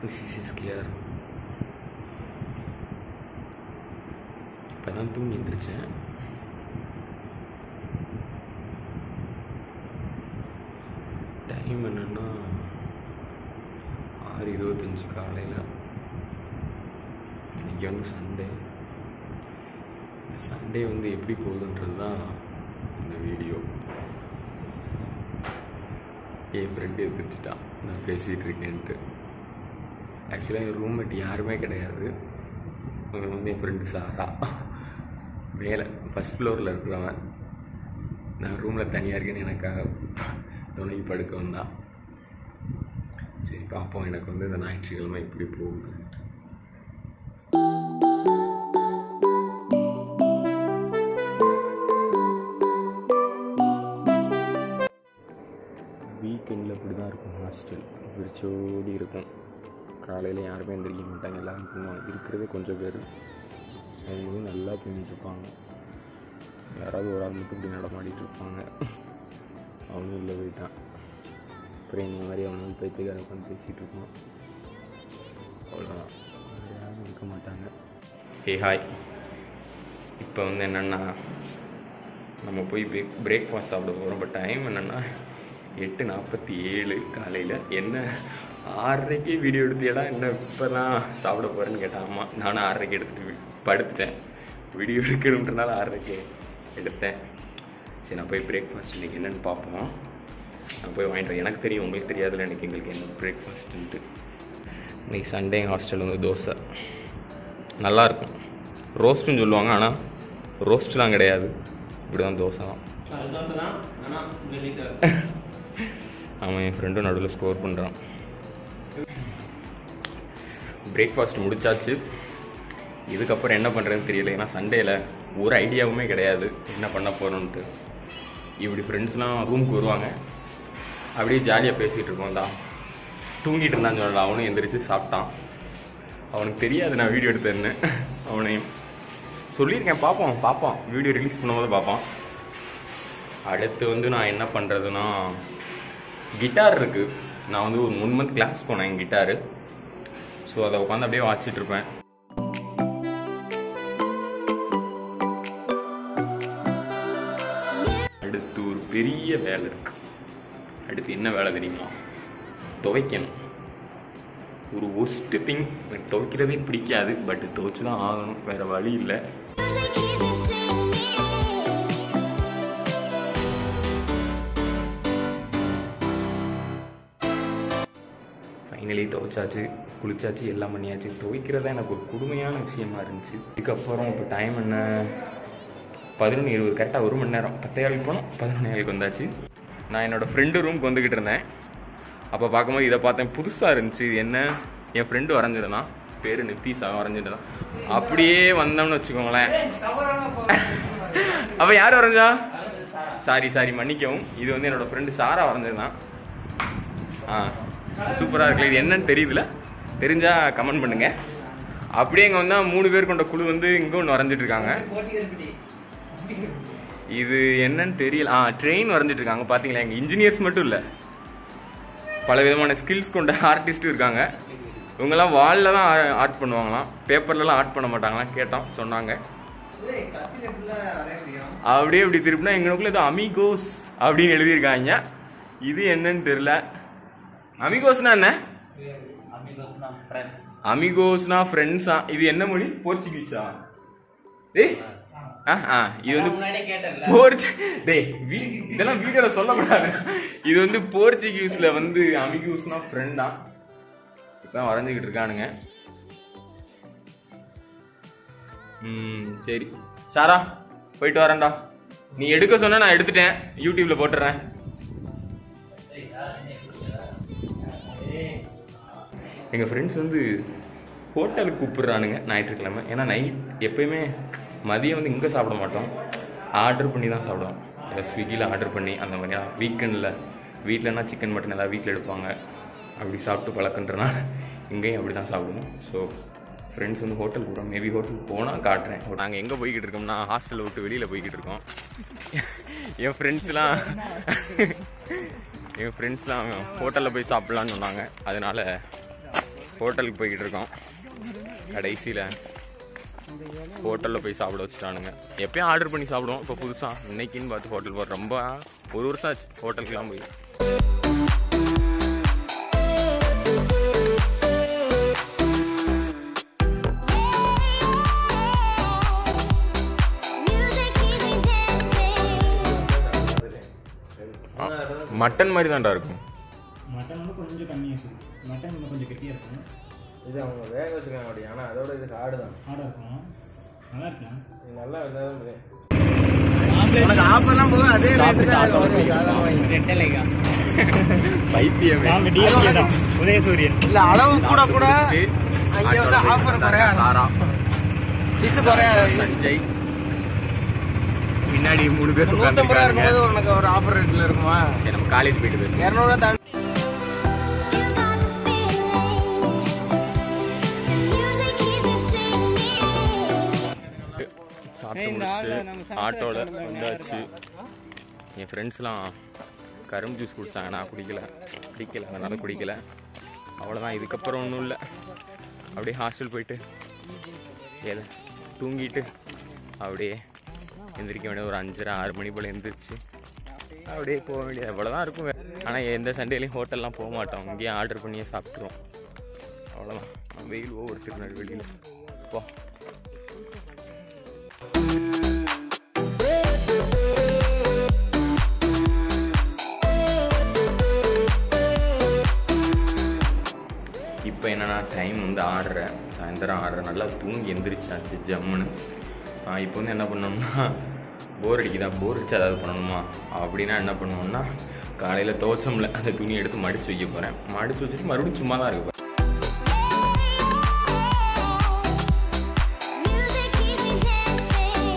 This is SKR இப்போ தான் தூங்கி எழுந்திரிச்சேன் டைம் என்னன்னா ஆறு இருபத்தஞ்சி காலையில் இன்னைக்கு வந்து சண்டே இந்த சண்டே வந்து எப்படி போகுதுன்றது தான் இந்த வீடியோ என் ஃப்ரெண்டு எதிர்த்துட்டான் நான் பேசிகிட்டு இருக்கேன்ட்டு ஆக்சுவலாக என் ரூம்மேட் யாருமே கிடையாது அவன் வந்து என் ஃப்ரெண்டு சாரா மேலே ஃபஸ்ட் ஃப்ளோரில் இருக்கிறவன் நான் ரூமில் தனியாக இருக்கேன்னு எனக்காக துணைக்கு படுக்க வந்தான் சரி பார்ப்போம் எனக்கு வந்து இந்த ஞாயிற்றுக்கிழமை எப்படி போகுதுன்ட்டு வீக்கெண்டில் இப்படி தான் இருக்கும் ஹாஸ்டல் விரிச்சோடி இருக்கும் காலையில் யாருமே எந்திரிக்க மாட்டாங்க எல்லாரும் தூங்குவாங்க இருக்கிறதே கொஞ்சம் பேர் அவங்களும் நல்லா தூங்கிட்டு இருப்பாங்க யாராவது ஒரு ஆள் மட்டும் இப்படி நடமாடிட்டு இருப்பாங்க அவனும் உள்ளே போயிட்டான் அப்புறம் இந்த மாதிரி அவனும் பேத்துக்கார உட்காந்து பேசிகிட்டு இருப்பான் அவ்வளோதான் வேறு யாரும் இருக்க மாட்டாங்க ஹே ஹாய் இப்போ வந்து என்னென்னா நம்ம போய் பிரேக் பிரேக்ஃபாஸ்ட் சாப்பிட போகிறோம் பட் டைம் என்னென்னா எட்டு நாற்பத்தி ஏழு காலையில் என்ன ஆறரைக்கு வீடியோ எடுத்தியடா என்ன இப்போ தான் சாப்பிட போகிறேன்னு கேட்டான் அம்மா நானும் ஆறரைக்கு எடுத்துகிட்டு படுத்துட்டேன் வீடியோ எடுக்கணுன்றனால ஆறரைக்கு எடுத்தேன் சரி நான் போய் பிரேக்ஃபாஸ்ட் இன்றைக்கி என்னென்னு பார்ப்போம் நான் போய் வாங்கிட்டு வரேன். எனக்கு தெரியும் உங்களுக்கு தெரியாதுல இன்றைக்கி எங்களுக்கு என்ன பிரேக்ஃபாஸ்ட்டுன்ட்டு இன்றைக்கி சண்டே ஹாஸ்டல் வந்து தோசை நல்லாயிருக்கும் ரோஸ்ட்டுன்னு சொல்லுவாங்க ஆனால் ரோஸ்ட்லாம் கிடையாது இப்படி தான் தோசை தான் அவன் என் ஃப்ரெண்டும் நடுவில் ஸ்கோர் பண்ணுறான் பிரேக்ஃபாஸ்ட் முடிச்சாச்சு இதுக்கப்புறம் என்ன பண்ணுறதுன்னு தெரியல ஏன்னா சண்டேல ஒரு ஐடியாவுமே கிடையாது என்ன பண்ண போகிறோன்ட்டு இப்படி ஃப்ரெண்ட்ஸ்லாம் ரூமுக்கு வருவாங்க அப்படியே ஜாலியாக பேசிகிட்டு இருக்கோம் தான் தூங்கிட்டு இருந்தான்னு சொல்லலாம் அவனும் எந்திரிச்சு சாப்பிட்டான் அவனுக்கு தெரியாது நான் வீடியோ எடுத்தேன்னு அவனையும் சொல்லியிருக்கேன் பார்ப்போம் பார்ப்பான் வீடியோ ரிலீஸ் பண்ணும்போது பார்ப்பான் அடுத்து வந்து நான் என்ன பண்ணுறதுன்னா கிட்டார் இருக்குது நான் வந்து ஒரு ஒன் மந்த் கிளாஸ் போனேன் கிட்டாரு ஸோ அதை உட்காந்து அப்படியே வாசிச்சுட்டு இருப்பேன் அடுத்து ஒரு பெரிய வேலை இருக்கு அடுத்து என்ன வேலை தெரியுமா துவைக்கணும் ஒரு ஒஸ்ட் திங் எனக்கு துவைக்கிறதே பிடிக்காது பட் துவைச்சு தான் ஆகணும் வேற வழி இல்லை Music is in me. Finally துவைச்சாச்சு குளிச்சாச்சு எல்லாம் பண்ணியாச்சு துவைக்கிறதா எனக்கு ஒரு கொடுமையான விஷயமா இருந்துச்சு இதுக்கப்புறம் இப்போ டைம் என்ன பதினொன்று இருபது கரெக்டாக ஒரு மணி நேரம் பத்தையாளுக்கு போனோம் பதினொன்று ஏழுக்கு வந்தாச்சு நான் என்னோடய ஃப்ரெண்டு ரூமுக்கு வந்துக்கிட்டு இருந்தேன் அப்போ பார்க்கும்போது இதை பார்த்தேன் புதுசாக இருந்துச்சு இது என்ன என் ஃப்ரெண்டு வரைஞ்சிருந்தான் பேர் நித்தீஷ் அவன் வரைஞ்சிருந்தான் அப்படியே வந்தோம்னு வச்சுக்கோங்களேன் அப்போ யார் வரைஞ்சா சாரி சாரி மன்னிக்கவும் இது வந்து என்னோட ஃப்ரெண்டு சாரா வரைஞ்சிருந்தான் ஆ சூப்பராக இருக்குல்ல இது என்னன்னு தெரியுதுல தெரிஞ்சா கமெண்ட் பண்ணுங்க அப்படியே இங்கே வந்தால் மூணு பேர் கொண்ட குழு வந்து இங்கே ஒன்று வரைஞ்சிட்டு இருக்காங்க இது என்னன்னு தெரியல ஆ ட்ரெயின் வரைஞ்சிட்டு இருக்காங்க பார்த்தீங்களா எங்கள் இன்ஜினியர்ஸ் மட்டும் இல்லை பல விதமான ஸ்கில்ஸ் கொண்ட ஆர்டிஸ்ட்டும் இருக்காங்க இவங்கெல்லாம் வாலில் தான் ஆர்ட் பண்ணுவாங்களாம் பேப்பர்லலாம் ஆர்ட் பண்ண மாட்டாங்களாம் கேட்டோம் சொன்னாங்க அப்படியே இப்படி திருப்பினா எங்களுக்குள்ள ஏதோ அமிகோஸ் அப்படின்னு எழுதியிருக்காங்க இது என்னன்னு தெரியல அமிகோஸ்னா என்ன அமிகோஸ்னா ஃப்ரெண்ட்ஸா இது என்ன மொழி போர்ச்சுகீஸா ஏய் ஆ ஆ இது வந்து போர்ச்சு டேய் வீ- இதெல்லாம் வீடியோல சொல்லக்கூடாது இது வந்து போர்ச்சுகீஸ்ல வந்து அமிகூஸ்னா ஃப்ரெண்டா இப்பதான் வரைஞ்சுக்கிட்டு இருக்கானுங்க ம் சரி சாரா போயிட்டு வரேன்டா நீ எடுக்க சொன்னா நான் எடுத்துட்டேன் யூடியூப்ல போட்டுறேன் எங்கள் ஃப்ரெண்ட்ஸ் வந்து ஹோட்டலுக்கு கூப்பிடுறானுங்க ஞாயிற்றுக்கிழமை ஏன்னா நைட் எப்பயுமே மதியம் வந்து இங்கே சாப்பிட மாட்டோம் ஆர்டர் பண்ணி தான் சாப்பிடுவோம் ஏதாவது ஸ்விக்கியில் ஆர்டர் பண்ணி அந்த மாதிரியா வீக்கெண்டில் வீட்டிலனா சிக்கன் மட்டன் ஏதாவது வீட்டில் எடுப்பாங்க அப்படி சாப்பிட்டு பழக்கன்றனால இங்கேயும் அப்படி தான் சாப்பிடுவோம் ஸோ ஃப்ரெண்ட்ஸ் வந்து ஹோட்டல் போகிறோம் மேபி ஹோட்டல் போனால் காட்டுறேன் நாங்கள் எங்கே போய்கிட்டு இருக்கோம்னா ஹாஸ்டலை விட்டு வெளியில் போய்கிட்டு இருக்கோம் என் ஃப்ரெண்ட்ஸ்லாம் என் ஃப்ரெண்ட்ஸ்லாம் ஹோட்டலில் போய் சாப்பிட்லான்னு சொன்னாங்க அதனால ஹோட்டலுக்கு போய்கிட்டு இருக்கோம் கடைசியில் ஹோட்டலில் போய் சாப்பிட வச்சுட்டானுங்க எப்பயும் ஆர்டர் பண்ணி சாப்பிடுவோம் இப்போ புதுசாக இன்னைக்குன்னு பார்த்து ஹோட்டல் போகிற ரொம்ப ஒரு வருஷம் ஆச்சு ஹோட்டலுக்குலாம் போய் Music keeps me dancing. Mutton மாதிரி தான்டா இருக்கும் மட்டன் வந்து கொஞ்சம் கம்மியாக இருக்குது மட்டன் இன்னும் கொஞ்சம் கெட்டியாக இருக்கும் இது அவங்க வேக வச்சுருக்காங்க அப்படி ஆனால் அதோட இது காடு தான் ஹார்டாக இருக்கும் நல்லா இருக்கலாம் இது நல்லா இருந்தால் தான் முடியும் உனக்கு ஆஃபர்லாம் போக அதே ரேட்டு தான் அது வரும் சாதாரணமாக பைத்தியமே நாங்கள் டிஎஸ்பி தான் உதயசூரியன் இல்லை அளவு கூட கூட அங்கே வந்து ஆஃபர் குறையாது சாரா டிஷ் குறையாது சஞ்சய் பின்னாடி மூணு பேர் நூற்றம்பது ரூபா உட்காந்துருக்காங்க இருக்கும்போது உனக்கு ஒரு ஆஃபர் ரேட்டில் இருக்குமா சரி, நம்ம காலேஜ் போயிட்டு பேசுவோம் இரநூறுவா தாண்டி You got the feeling. The music keeps me சாப்பிட்டு singing. முடிச்சுட்டு ஆட்டோவில் வந்தாச்சு என் ஃப்ரெண்ட்ஸ்லாம் கரும்பு ஜூஸ் குடித்தாங்க நான் குடிக்கல குடிக்கல அதனால் குடிக்கல அவ்வளோதான் இதுக்கப்புறம் ஒன்றும் இல்லை அப்படியே ஹாஸ்டல் போயிட்டு ஏல தூங்கிட்டு அப்படியே எந்திரிக்க வேண்டிய ஒரு அஞ்சரை ஆறு மணி போல் எந்திரிச்சு அப்படியே போக வேண்டியது அவ்வளோதான் இருக்கும் ஆனால் எந்த சண்டேலையும் ஹோட்டல்லாம் போக மாட்டோம் இங்கேயே ஆர்டர் பண்ணியே சாப்பிட்ருவோம் அவ்வளோதான் வெயில் ஓவர் திருநெல்வேலியில் போ இப்போ என்னன்னா டைம் வந்து ஆடுறேன் சாயந்தரம் ஆடுறேன் நல்லா தூங்கி எந்திரிச்சாச்சு ஜம்முன்னு ஆ, இப்போ வந்து என்ன பண்ணணும்னா போர் அடிக்குதா போர் அடிச்சு ஏதாவது பண்ணணுமா அப்படின்னா என்ன பண்ணுவோம்னா காலையில் துவச்சோம்ல அந்த துணி எடுத்து மடிச்சு வைக்க போகிறேன் மடிச்சு வச்சுட்டு மறுபடியும் சும்மா தான் இருக்கு Music keeps me dancing.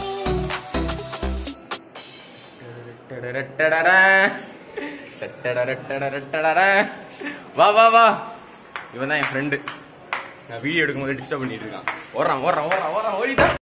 வா வா வா இவன் தான் என் ஃப்ரெண்டு நான் வீடியோ எடுக்கும்போது டிஸ்டர்ப் பண்ணிட்டு இருக்கான் ஓடுறான் ஓடுறான் ஓடுறான் ஓடுறான் ஓடிட்டான்